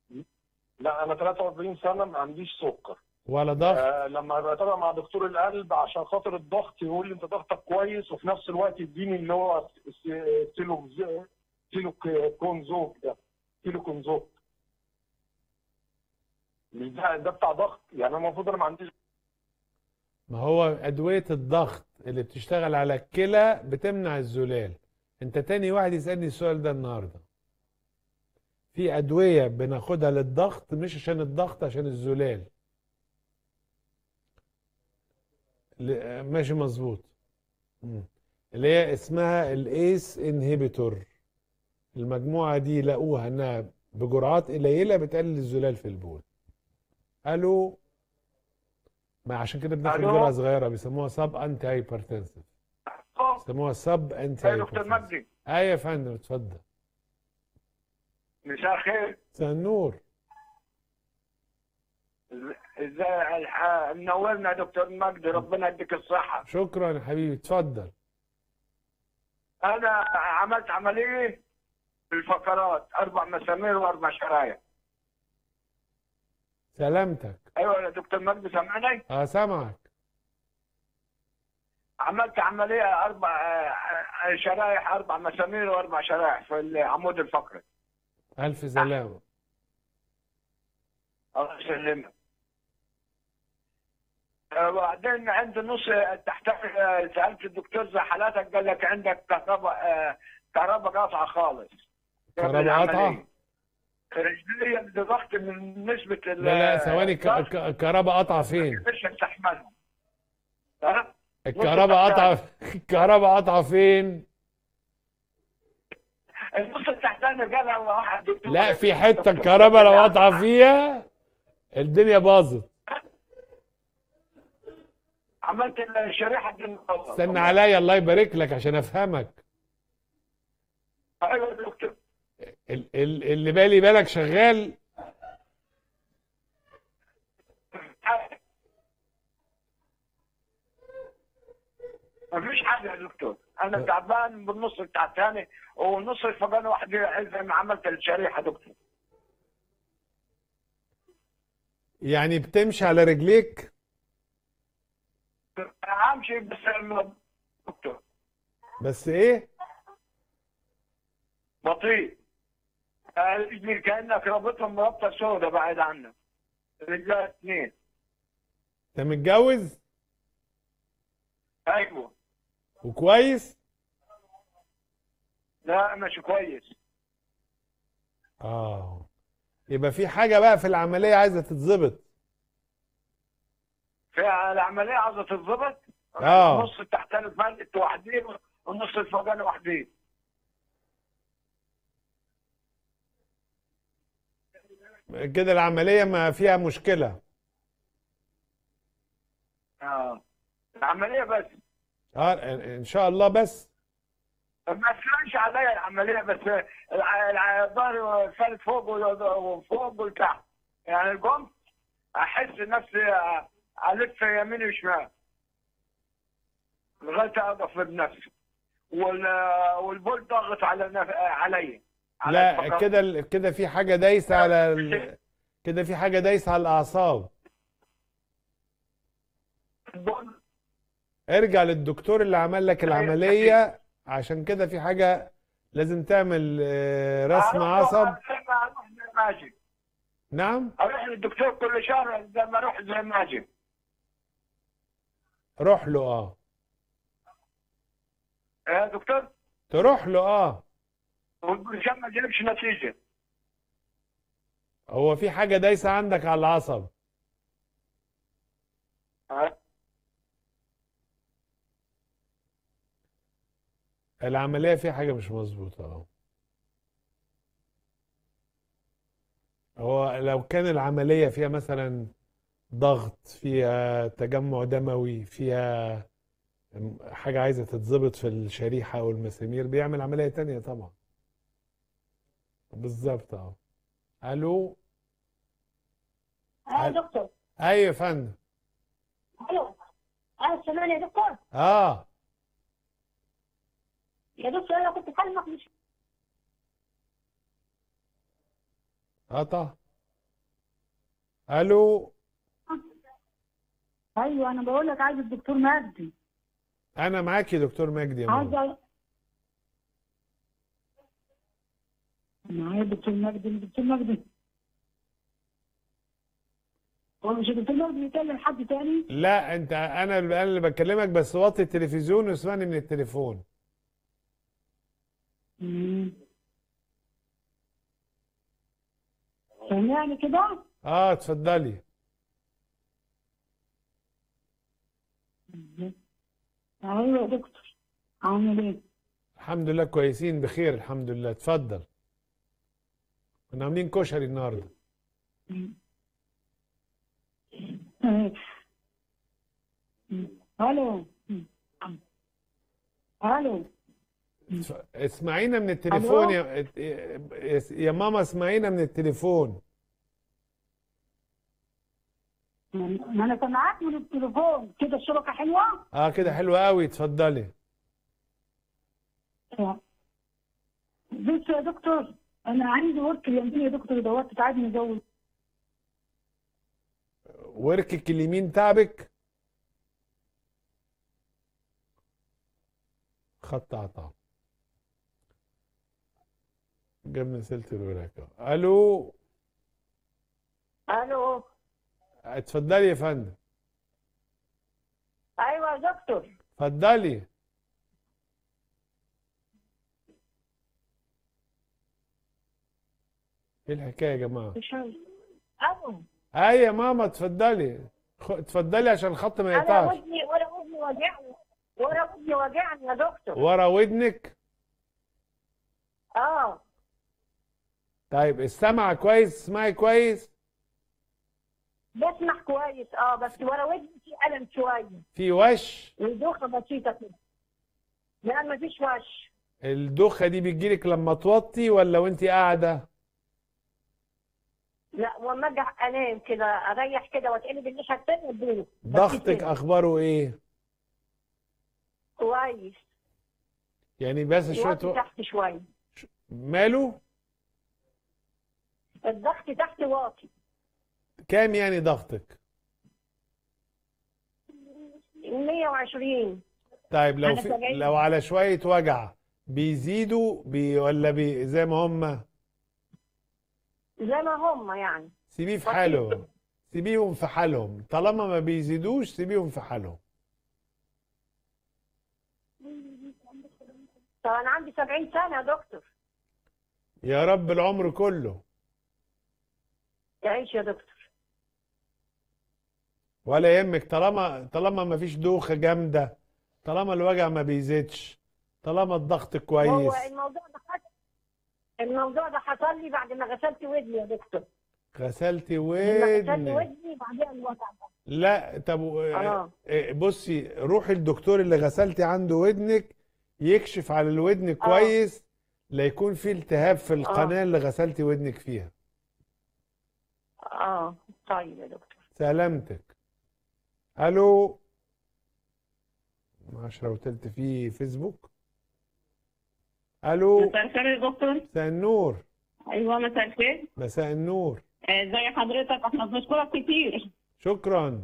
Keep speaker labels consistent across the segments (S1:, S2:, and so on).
S1: لا انا 43 سنه ما عنديش سكر
S2: ولا ضغط
S1: آه لما بتابع مع دكتور القلب عشان خاطر الضغط يقول لي انت ضغطك كويس وفي نفس الوقت يديني اللي هو س- سيلو سيلو كونزوك ده سيلو كونزوك مش ده ده بتاع ضغط يعني انا المفروض انا ما عنديش
S2: ما هو أدوية الضغط اللي بتشتغل على الكلى بتمنع الزلال انت تاني واحد يسألني السؤال ده النهاردة في أدوية بناخدها للضغط مش عشان الضغط عشان الزلال ل- ماشي مظبوط مم. اللي هي اسمها الايس انهبيتور المجموعة دي لقوها انها بجرعات قليلة بتقلل الزلال في البول قالوا ما عشان كده بناخد
S1: ألو؟
S2: جرعة صغيرة بيسموها سب انتي هايبرتنسيف بيسموها سب انتي
S1: يا دكتور
S2: هايبرتنسيف
S1: مجدي
S2: ايوه يا فندم اتفضل
S1: مساء الخير
S2: مساء النور
S1: ازاي الح- منورنا يا دكتور مجدي ربنا يديك الصحه
S2: شكرا يا حبيبي اتفضل
S1: انا عملت عمليه في الفقرات اربع مسامير واربع شرايح
S2: سلامتك
S1: ايوه يا دكتور مجدي سامعني
S2: اه سامعك
S1: عملت عمليه اربع آه، آه، شرايح اربع مسامير واربع شرايح في العمود الفقري
S2: الف سلامة
S1: الله يسلمك آه، وبعدين عند نص تحتاج آه، سالت الدكتور زي حالاتك قال لك عندك كهرباء آه، كهرباء قاطعه خالص
S2: كهرباء قاطعة؟
S1: رجلي بضغط من نسبه ال-
S2: لا لا ثواني ك-
S1: الضغط
S2: ك- الكهرباء قطع فين
S1: مش هستحملها ها؟
S2: الكهرباء قطع الكهرباء قطع فين
S1: النص التحتاني قالها واحد دكتور
S2: لا في حتة الكهرباء لو قطع فيها الدنيا باظت
S1: عملت الشريحه دي
S2: استنى عليا الله يبارك لك عشان افهمك
S1: ايوه يا دكتور
S2: ال- ال- اللي بالي بالك شغال
S1: مفيش حاجه يا دكتور انا تعبان بالنص التحتاني والنص الفوقاني واحد زي ما عملت الشريحه دكتور
S2: يعني بتمشي على رجليك
S1: امشي بس دكتور
S2: بس ايه
S1: بطيء آه، رجلي كانك رابطهم رابطه سوداء بعيد عنك رجلها اثنين
S2: انت متجوز
S1: ايوه
S2: وكويس
S1: لا مش كويس
S2: اه يبقى في حاجة بقى في العملية عايزة تتظبط
S1: في العمليه عايزه تتظبط
S2: آه.
S1: النص التحتاني فلت وحدين والنص الفوقاني وحدين
S2: كده العملية ما فيها مشكلة
S1: اه العمليه بس
S2: اه ان شاء الله بس
S1: ما تفرقش عليا العمليه بس الع- الع- الظهر فالت فوق وفوق وتحت يعني قمت احس نفسي الف يمين وشمال لغايه اقف بنفسي وال والبول ضاغط على نف... علي على
S2: لا
S1: الفقرات.
S2: كده ال- كده في حاجة دايسة على ال... كده في حاجة دايسة على الأعصاب
S1: البول
S2: ارجع للدكتور اللي عمل لك العملية عشان كده في حاجة لازم تعمل آه، رسم
S1: أروح-
S2: عصب
S1: اروح زي ما اجي
S2: نعم
S1: اروح للدكتور كل شهر زي ما اروح زي ما اجي
S2: روح له اه
S1: يا دكتور
S2: تروح له اه
S1: والبرشام ما جابش نتيجه
S2: هو في حاجة دايسة عندك على العصب
S1: ها؟
S2: العملية فيها حاجة مش مظبوطة اه هو لو كان العملية فيها مثلا ضغط فيها تجمع دموي فيها حاجة عايزة تتظبط في الشريحة أو المسامير بيعمل عملية تانية طبعا بالظبط اه ألو
S3: اه دكتور
S2: أيوة يا فندم
S3: الو اه سامعني يا دكتور
S2: اه
S3: يا دكتور انا كنت بكلمك مش
S2: اه طه الو
S3: ايوه انا بقول لك عايز الدكتور مجدي
S2: انا معاك يا دكتور مجدي يا
S3: عايز
S2: ماما
S3: معايا الدكتور مجدي الدكتور مجدي هو مش الدكتور مجدي بيكلم حد تاني
S2: لا انت انا انا اللي بكلمك بس وطي التلفزيون واسمعني من التليفون
S3: مم. سامعني كده
S2: اه اتفضلي
S3: ايوه يا دكتور عامل ايه
S2: الحمد لله كويسين بخير الحمد لله اتفضل كنا عاملين كشري النهارده
S3: مم. مم. الو مم. الو
S2: اتف- اسمعينا من التليفون
S3: ألو؟
S2: يا يا ماما اسمعينا من التليفون
S3: ما انا سامعاك من التليفون كده الشبكه حلوه
S2: اه كده حلو قوي اتفضلي
S3: بص يا دكتور انا عندي ورك اليمين يا دكتور دوت تعبني ازود
S2: وركك اليمين تعبك خط قطع جبنا سيرة الوراك أهو. الو
S3: الو
S2: اتفضلي يا فندم
S3: ايوه يا دكتور
S2: اتفضلي ايه الحكايه يا جماعه
S3: الو
S2: اي يا ماما اتفضلي خ- اتفضلي عشان الخط ما
S3: انا
S2: يقطعش
S3: ودني ورا ودني وجعني ورا ودني وجعني يا دكتور
S2: ورا ودنك
S3: اه
S2: طيب السمع كويس اسمعي كويس
S3: بسمع كويس اه بس ورا ودني في الم شويه
S2: في وش
S3: ودوخه بسيطه كده لا مفيش وش
S2: الدوخه دي بتجيلك لما توطي ولا وانت قاعده
S3: لا وما اجي انام كده اريح كده واتقلب الناحيه التانيه اديله
S2: ضغطك اخباره ايه
S3: كويس
S2: يعني بس شويه
S3: الوقت
S2: و...
S3: تحت شويه
S2: ماله
S3: الضغط تحت واطي
S2: كام يعني ضغطك
S3: 120
S2: طيب لو
S3: أنا
S2: في
S3: سبعين.
S2: لو على شويه وجع بيزيدوا بي ولا بي زي ما هم
S3: زي ما هم يعني
S2: سيبيه في
S3: بسيط.
S2: حاله سيبيهم في حالهم طالما ما بيزيدوش سيبيهم في حالهم
S3: طب انا عندي 70 سنه يا دكتور
S2: يا رب العمر كله
S3: تعيش يا دكتور
S2: ولا يهمك طالما طالما ما فيش دوخة جامدة طالما الوجع ما بيزيدش طالما الضغط
S3: هو
S2: كويس
S3: الموضوع ده حصل الموضوع ده حصل لي بعد ما غسلت ودني يا دكتور
S2: غسلتي
S3: لما غسلت
S2: ودنك
S3: ودني بعدين الوجع ده
S2: لا طب
S3: اه
S2: آه، بصي روحي الدكتور اللي غسلتي عنده ودنك يكشف على الودن كويس لا يكون في التهاب في القناة اللي غسلتي ودنك فيها
S3: اه طيب يا دكتور
S2: سلامتك الو عشرة وتلت في فيسبوك الو
S4: مساء الخير يا دكتور
S2: مساء النور
S4: ايوه مساء الخير
S2: مساء النور
S4: آه، ازي حضرتك احنا بنشكرك كتير
S2: شكرا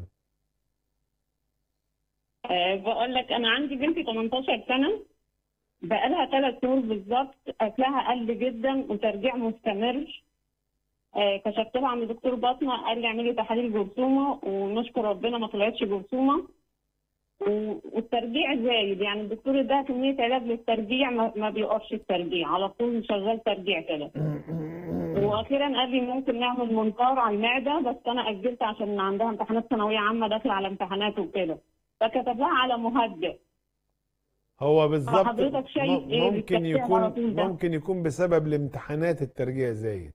S4: أه بقول لك انا عندي بنتي 18 سنه بقالها ثلاث شهور بالظبط اكلها قل جدا وترجيع مستمر أه كشفت لها عند دكتور باطنه قال لي اعملي تحاليل جرثومه ونشكر ربنا ما طلعتش جرثومه و- والترجيع زايد يعني الدكتور اداها كميه علاج للترجيع ما, ما بيوقفش الترجيع على طول شغال ترجيع كده واخيرا قال لي ممكن نعمل منقار على المعده بس انا اجلت عشان عندها امتحانات ثانويه عامه داخله على امتحانات وكده فكتب لها على مهدئ
S2: هو بالظبط
S4: حضرتك شايف
S2: م-
S4: إيه
S2: ممكن
S4: بالتفسير على
S2: يكون
S4: طول ده؟
S2: ممكن يكون بسبب الامتحانات الترجيع زايد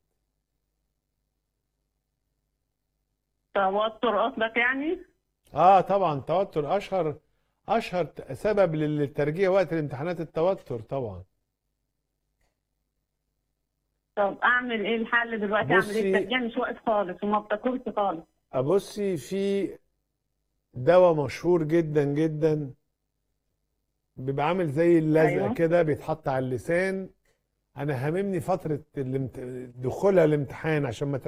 S4: توتر قصدك يعني
S2: اه طبعا توتر اشهر اشهر ت- سبب للترجيع وقت الامتحانات التوتر طبعا
S4: طب اعمل ايه الحل دلوقتي اعمل
S2: بصي-
S4: ايه الترجيع مش واقف خالص وما بتاكلش خالص
S2: ابصي في دواء مشهور جدا جدا بيبقى عامل زي اللزق
S4: أيوة.
S2: كده بيتحط على اللسان انا هاممني فترة الامت... دخولها الامتحان عشان ما